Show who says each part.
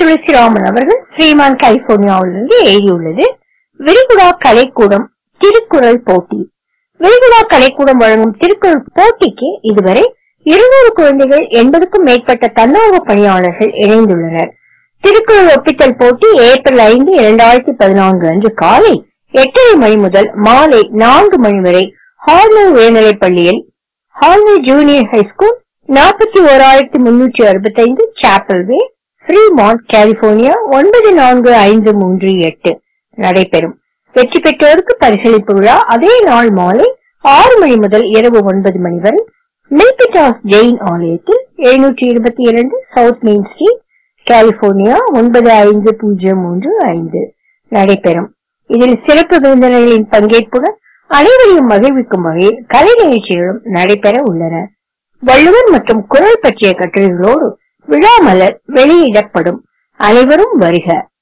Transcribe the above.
Speaker 1: துளசிராமன் அவர்கள் ஸ்ரீமான் கலிபோர்னியாவிலிருந்து எழுதியுள்ளது விரிகுடா கலைக்கூடம் திருக்குறள் போட்டி விரிகுடா கலைக்கூடம் வழங்கும் திருக்குறள் போட்டிக்கு இதுவரை இருநூறு குழந்தைகள் எண்பதுக்கும் மேற்பட்ட தன்னார்வ பணியாளர்கள் இணைந்துள்ளனர் திருக்குறள் ஒப்பித்தல் போட்டி ஏப்ரல் ஐந்து இரண்டாயிரத்தி பதினான்கு அன்று காலை எட்டரை மணி முதல் மாலை நான்கு மணி வரை ஹார்னர் உயர்நிலைப் பள்ளியில் ஹார்னர் ஜூனியர் ஹைஸ்கூல் நாற்பத்தி ஓராயிரத்தி முன்னூற்றி அறுபத்தைந்து சாப்பல் வே ஃப்ரீமான்ட் கலிபோர்னியா ஒன்பது நான்கு ஐந்து மூன்று எட்டு நடைபெறும் வெற்றி பெற்றோருக்கு பரிசளிப்பு விழா அதே நாள் மாலை ஆறு மணி முதல் இரவு ஒன்பது மணி வரை மில்பிட்டாஸ் ஜெயின் ஆலயத்தில் எழுநூற்றி இருபத்தி இரண்டு சவுத் மெயின் ஸ்ட்ரீட் கலிபோர்னியா ஒன்பது ஐந்து பூஜ்ஜியம் மூன்று ஐந்து நடைபெறும் இதில் சிறப்பு விருந்தினர்களின் பங்கேற்புடன் அனைவரையும் மகிழ்விக்கும் வகையில் கலை நிகழ்ச்சிகளும் நடைபெற உள்ளன வள்ளுவர் மற்றும் குரல் பற்றிய கட்டுரைகளோடு விழா மலர் வெளியிடப்படும் அனைவரும் வருக